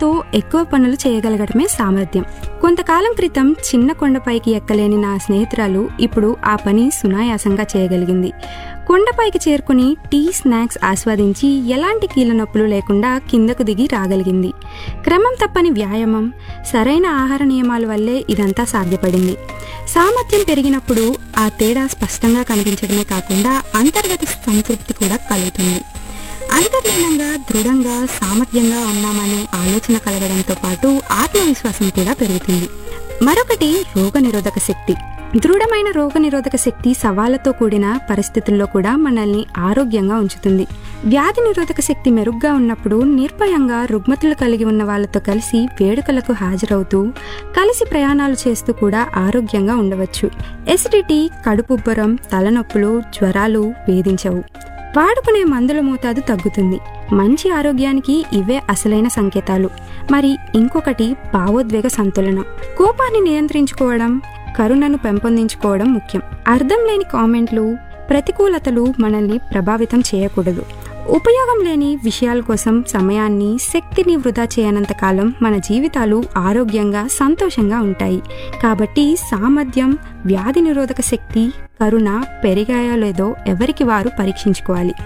కొండతో ఎక్కువ పనులు చేయగలగడమే సామర్థ్యం కొంతకాలం క్రితం చిన్న కొండపైకి ఎక్కలేని నా స్నేహితురాలు ఇప్పుడు ఆ పని సునాయాసంగా చేయగలిగింది కొండపైకి చేరుకుని టీ స్నాక్స్ ఆస్వాదించి ఎలాంటి కీళ్ళ నొప్పులు లేకుండా కిందకు దిగి రాగలిగింది క్రమం తప్పని వ్యాయామం సరైన ఆహార నియమాల వల్లే ఇదంతా సాధ్యపడింది సామర్థ్యం పెరిగినప్పుడు ఆ తేడా స్పష్టంగా కనిపించడమే కాకుండా అంతర్గత సంతృప్తి కూడా కలుగుతుంది అంతర్లీనంగా దృఢంగా సామర్థ్యంగా ఉన్నామనే ఆలోచన కలగడంతో పాటు ఆత్మవిశ్వాసం కూడా పెరుగుతుంది మరొకటి రోగనిరోధక శక్తి దృఢమైన రోగనిరోధక శక్తి సవాళ్లతో కూడిన పరిస్థితుల్లో కూడా మనల్ని ఆరోగ్యంగా ఉంచుతుంది వ్యాధి నిరోధక శక్తి మెరుగ్గా ఉన్నప్పుడు నిర్భయంగా రుగ్మతులు కలిగి ఉన్న వాళ్ళతో కలిసి వేడుకలకు హాజరవుతూ కలిసి ప్రయాణాలు చేస్తూ కూడా ఆరోగ్యంగా ఉండవచ్చు ఎసిడిటీ కడుపుబ్బరం తలనొప్పులు జ్వరాలు వేధించవు వాడుకునే మందుల మోతాదు తగ్గుతుంది మంచి ఆరోగ్యానికి ఇవే అసలైన సంకేతాలు మరి ఇంకొకటి భావోద్వేగ సంతులనం కోపాన్ని నియంత్రించుకోవడం కరుణను పెంపొందించుకోవడం ముఖ్యం అర్థం లేని కామెంట్లు ప్రతికూలతలు మనల్ని ప్రభావితం చేయకూడదు ఉపయోగం లేని విషయాల కోసం సమయాన్ని శక్తిని వృధా చేయనంత కాలం మన జీవితాలు ఆరోగ్యంగా సంతోషంగా ఉంటాయి కాబట్టి సామర్థ్యం వ్యాధి నిరోధక శక్తి కరుణ పెరిగాయో లేదో ఎవరికి వారు పరీక్షించుకోవాలి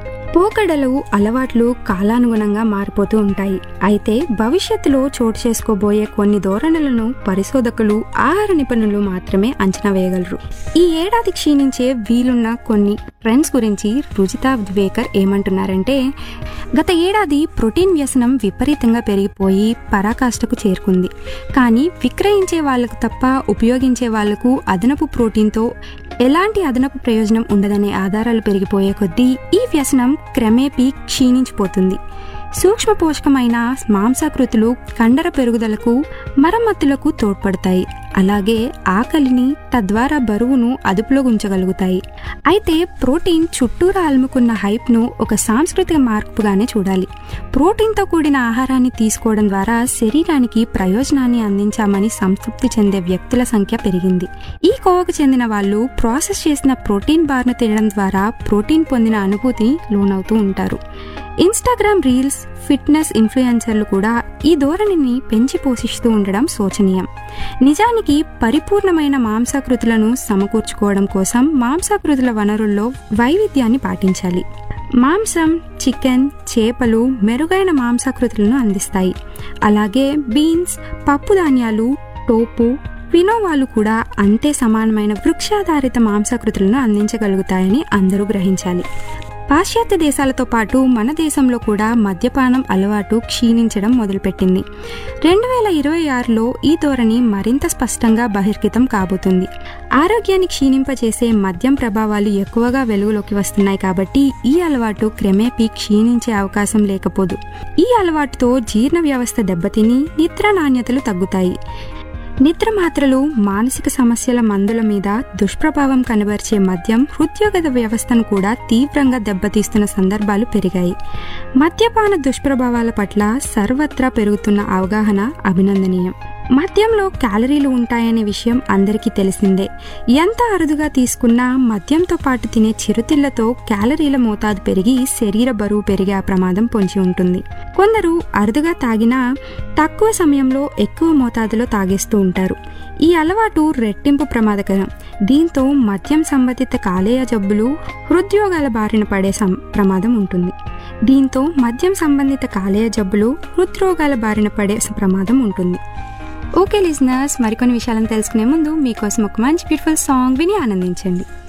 పోకడలు అలవాట్లు కాలానుగుణంగా మారిపోతూ ఉంటాయి అయితే భవిష్యత్తులో చోటు చేసుకోబోయే కొన్ని ధోరణులను పరిశోధకులు ఆహార నిపుణులు మాత్రమే అంచనా వేయగలరు ఈ ఏడాది క్షీణించే వీలున్న కొన్ని ట్రెండ్స్ గురించి రుజితా ద్వేకర్ ఏమంటున్నారంటే గత ఏడాది ప్రోటీన్ వ్యసనం విపరీతంగా పెరిగిపోయి పరాకాష్ఠకు చేరుకుంది కానీ విక్రయించే వాళ్లకు తప్ప ఉపయోగించే వాళ్లకు అదనపు ప్రోటీన్తో ఎలాంటి అదనపు ప్రయోజనం ఉండదనే ఆధారాలు పెరిగిపోయే కొద్దీ ఈ వ్యసనం క్రమేపీ క్షీణించిపోతుంది సూక్ష్మ పోషకమైన మాంసాకృతులు కండర పెరుగుదలకు మరమ్మతులకు తోడ్పడతాయి అలాగే ఆకలిని తద్వారా బరువును అదుపులో ఉంచగలుగుతాయి అయితే ప్రోటీన్ చుట్టూరా అలుముకున్న హైప్ను ఒక సాంస్కృతిక మార్పుగానే చూడాలి ప్రోటీన్తో కూడిన ఆహారాన్ని తీసుకోవడం ద్వారా శరీరానికి ప్రయోజనాన్ని అందించామని సంతృప్తి చెందే వ్యక్తుల సంఖ్య పెరిగింది ఈ కోవకు చెందిన వాళ్ళు ప్రాసెస్ చేసిన ప్రోటీన్ బార్ను తినడం ద్వారా ప్రోటీన్ పొందిన అనుభూతి లోనవుతూ ఉంటారు ఇన్స్టాగ్రామ్ రీల్స్ ఫిట్నెస్ ఇన్ఫ్లుయెన్సర్లు కూడా ఈ ధోరణిని పెంచి పోషిస్తూ ఉండడం శోచనీయం నిజానికి పరిపూర్ణమైన మాంసాకృతులను సమకూర్చుకోవడం కోసం మాంసాకృతుల వనరుల్లో వైవిధ్యాన్ని పాటించాలి మాంసం చికెన్ చేపలు మెరుగైన మాంసాకృతులను అందిస్తాయి అలాగే బీన్స్ పప్పు ధాన్యాలు టోపు వినోవాలు కూడా అంతే సమానమైన వృక్షాధారిత మాంసాకృతులను అందించగలుగుతాయని అందరూ గ్రహించాలి పాశ్చాత్య దేశాలతో పాటు మన దేశంలో కూడా మద్యపానం అలవాటు క్షీణించడం మొదలుపెట్టింది రెండు వేల ఇరవై ఆరులో ఈ ధోరణి మరింత స్పష్టంగా బహిర్గతం కాబోతుంది ఆరోగ్యాన్ని క్షీణింపచేసే మద్యం ప్రభావాలు ఎక్కువగా వెలుగులోకి వస్తున్నాయి కాబట్టి ఈ అలవాటు క్రమేపీ క్షీణించే అవకాశం లేకపోదు ఈ అలవాటుతో జీర్ణ వ్యవస్థ దెబ్బతిని నిద్ర నాణ్యతలు తగ్గుతాయి నిద్ర మాత్రలు మానసిక సమస్యల మందుల మీద దుష్ప్రభావం కనబరిచే మద్యం హృద్యోగద వ్యవస్థను కూడా తీవ్రంగా దెబ్బతీస్తున్న సందర్భాలు పెరిగాయి మద్యపాన దుష్ప్రభావాల పట్ల సర్వత్రా పెరుగుతున్న అవగాహన అభినందనీయం మద్యంలో క్యాలరీలు ఉంటాయనే విషయం అందరికీ తెలిసిందే ఎంత అరుదుగా తీసుకున్నా మద్యంతో పాటు తినే చిరుతిళ్లతో క్యాలరీల మోతాదు పెరిగి శరీర బరువు పెరిగే ప్రమాదం పొంచి ఉంటుంది కొందరు అరుదుగా తాగినా తక్కువ సమయంలో ఎక్కువ మోతాదులో తాగేస్తూ ఉంటారు ఈ అలవాటు రెట్టింపు ప్రమాదకరం దీంతో మద్యం సంబంధిత కాలేయ జబ్బులు హృద్యోగాల బారిన పడే ప్రమాదం ఉంటుంది దీంతో మద్యం సంబంధిత కాలేయ జబ్బులు హృద్రోగాల బారిన పడే ప్రమాదం ఉంటుంది ఓకే లిజనర్స్ మరికొన్ని విషయాలను తెలుసుకునే ముందు మీకోసం ఒక మంచి బ్యూటిఫుల్ సాంగ్ విని ఆనందించండి